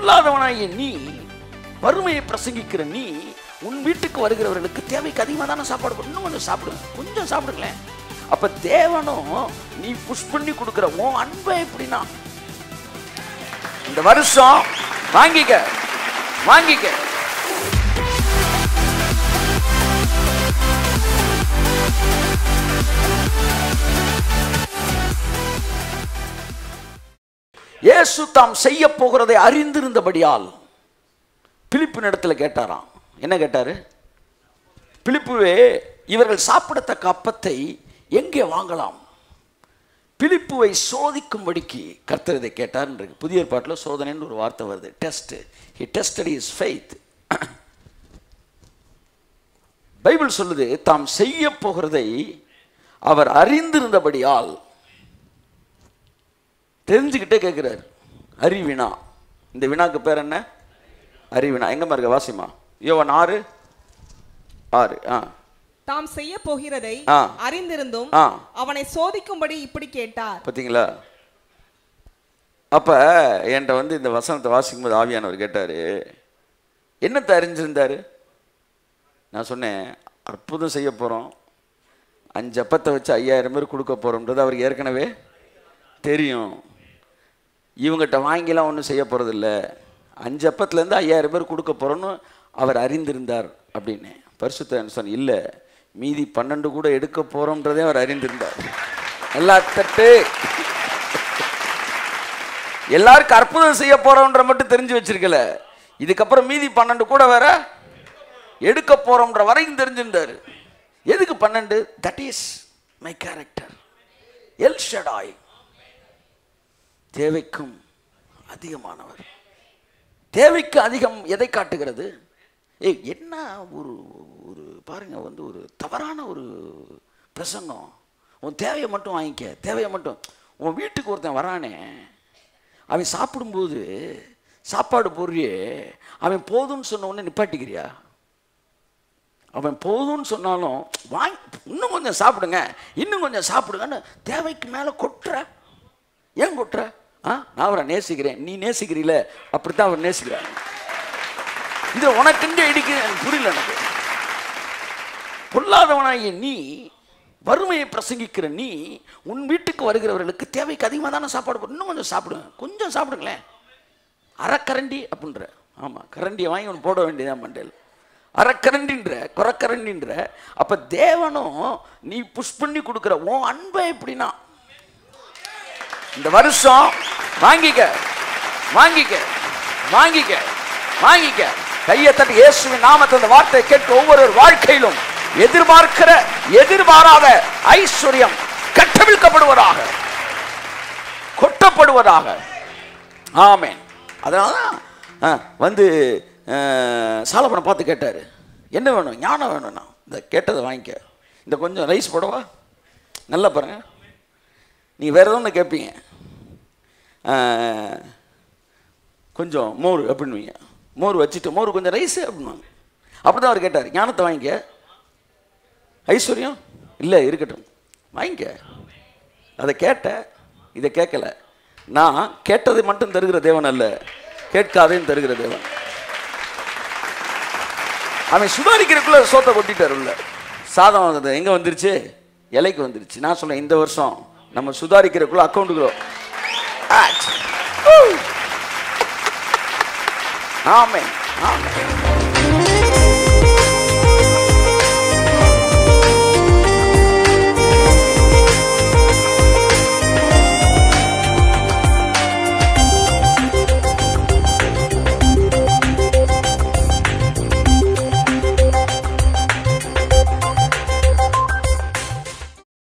பொல்லாதவனாகிய நீ வறுமையை பிரசங்கிக்கிற நீ உன் வீட்டுக்கு வருகிறவர்களுக்கு தேவைக்கு அதிகமாக தானே சாப்பாடு போடு. இன்னும் கொஞ்சம் சாப்பிடுங்க கொஞ்சம் சாப்பிடுங்களேன் அப்ப தேவனும் நீ புஷ் பண்ணி கொடுக்குற உன் அன்பை எப்படின்னா இந்த வருஷம் வாங்கிக்க வாங்கிக்க இயேசு தாம் செய்ய போகிறதை அறிந்திருந்தபடியால் பிலிப்பின் இடத்துல கேட்டாராம் என்ன கேட்டாரு பிலிப்புவே இவர்கள் சாப்பிடத்தக்க அப்பத்தை எங்கே வாங்கலாம் பிலிப்புவை சோதிக்கும்படிக்கு கர்த்தர் இதை கேட்டார் இருக்கு புதிய ஏற்பாட்டில் சோதனைன்னு ஒரு வார்த்தை வருது test he tested is faith Bible சொல்லுது தாம் செய்ய போகிறதை அவர் அறிந்திருந்தபடியால் தெரிஞ்சுக்கிட்டே கேட்குறாரு அறிவினா இந்த வினாக்கு பேர் என்ன அறிவினா எங்கம்மா இருக்க வாசிமா யோவன் ஆறு ஆறு ஆ தாம் செய்ய போகிறதை ஆ. அறிந்திருந்தும் ஆ. அவனை சோதிக்கும்படி இப்படி கேட்டார் பார்த்தீங்களா அப்போ என்கிட்ட வந்து இந்த வசனத்தை வாசிக்கும்போது ஆவியானவர் கேட்டார் என்னத்தை அறிஞ்சிருந்தாரு நான் சொன்னேன் அற்புதம் செய்ய போகிறோம் அஞ்சு அப்பத்தை வச்சு ஐயாயிரம் பேர் கொடுக்க போகிறோன்றது அவருக்கு ஏற்கனவே தெரியும் இவங்ககிட்ட வாங்கிலாம் ஒன்றும் செய்ய போகிறதில்ல அஞ்சு அப்பத்துலேருந்து ஐயாயிரம் பேர் கொடுக்க போகிறோன்னு அவர் அறிந்திருந்தார் அப்படின்னு பரிசுத்த சொன்ன இல்லை மீதி பன்னெண்டு கூட எடுக்க போகிறோன்றதே அவர் அறிந்திருந்தார் எல்லா தட்டு எல்லாருக்கும் அற்புதம் செய்ய போறோன்ற மட்டும் தெரிஞ்சு வச்சிருக்கல இதுக்கப்புறம் மீதி பன்னெண்டு கூட வேற எடுக்க போறோம்ன்ற வரைக்கும் தெரிஞ்சிருந்தாரு எதுக்கு பன்னெண்டு that is my character El Shaddai தேவைக்கும் அதிகமானவர் தேவைக்கு அதிகம் எதை காட்டுகிறது ஏய் என்ன ஒரு ஒரு பாருங்க வந்து ஒரு தவறான ஒரு பிரசங்கம் உன் தேவையை மட்டும் வாங்கிக்க தேவையை மட்டும் உன் வீட்டுக்கு ஒருத்தன் வரானே அவன் சாப்பிடும்போது சாப்பாடு போடுறியே அவன் போதும்னு சொன்ன உடனே நிப்பாட்டிக்கிறியா அவன் போதும்னு சொன்னாலும் வாங்கி இன்னும் கொஞ்சம் சாப்பிடுங்க இன்னும் கொஞ்சம் சாப்பிடுங்கன்னு தேவைக்கு மேலே கொட்டுற ஏன் கொட்டுற ஆ நான் அவரை நேசிக்கிறேன் நீ நேசிக்கிறீல அப்படித்தான் அவர் நேசிக்கிறார் இது உனக்குங்க இடிக்க எனக்கு புரியல எனக்கு பொல்லாதவனாகிய நீ வறுமையை பிரசங்கிக்கிற நீ உன் வீட்டுக்கு வருகிறவர்களுக்கு தேவைக்கு அதிகமாக தானே சாப்பாடு போடு. இன்னும் கொஞ்சம் சாப்பிடுங்க கொஞ்சம் சாப்பிடுங்களேன் அரைக்கரண்டி அப்படின்ற ஆமாம் கரண்டியை வாங்கி ஒன்று போட வேண்டியதான் மண்டையில் அரைக்கரண்டின்ற குறக்கரண்டின்ற அப்போ தேவனும் நீ புஷ் பண்ணி கொடுக்குற உன் அன்பை எப்படின்னா இந்த வருஷம் வாங்கிக்க வாங்கிக்க வாங்கிக்க வாங்கிக்க கையை தட்டி இயேசுவின் நாமத்தை அந்த வார்த்தையை கேட்டு ஒவ்வொரு வாழ்க்கையிலும் எதிர்பார்க்கிற எதிர்பாராத ஐஸ்வர்யம் கட்டவிழ்க்கப்படுவதாக கொட்டப்படுவதாக ஆமென் அதனால தான் ஆ, வந்து சாலப்பனை பார்த்து கேட்டார் என்ன வேணும் ஞானம் வேணும்னா இந்த கேட்டதை வாங்கிக்க இந்த கொஞ்சம் ரைஸ் போடவா நல்லா பாருங்க நீ வேற எதுவும் ஒன்று கேட்பீங்க ஆ, கொஞ்சம் மோர் அப்படின்னுவீங்க மோர் வச்சுட்டு மோர் கொஞ்சம் ரைஸு அப்படின்வாங்க அப்படி தான் அவர் கேட்டார் ஞானத்தை வாங்கிக்க ஐஸ்வர்யம் இல்லை இருக்கட்டும் வாங்கிக்க அதை கேட்ட இதை கேட்கல நான் கேட்டதை மட்டும் தருகிற தேவன் அல்ல கேட்காதையும் தருகிற தேவன் அவன் சுதாரிக்கிறதுக்குள்ள சோத்தை கொட்டிட்டார் உள்ள சாதம் வந்தது எங்க வந்துருச்சு இலைக்கு வந்துருச்சு நான் சொன்னேன் இந்த வருஷம் நம்ம சுதாரிக்கிறதுக்குள்ள அக்கௌண்ட்டுக்குள்ள ஆமென் ஆமென்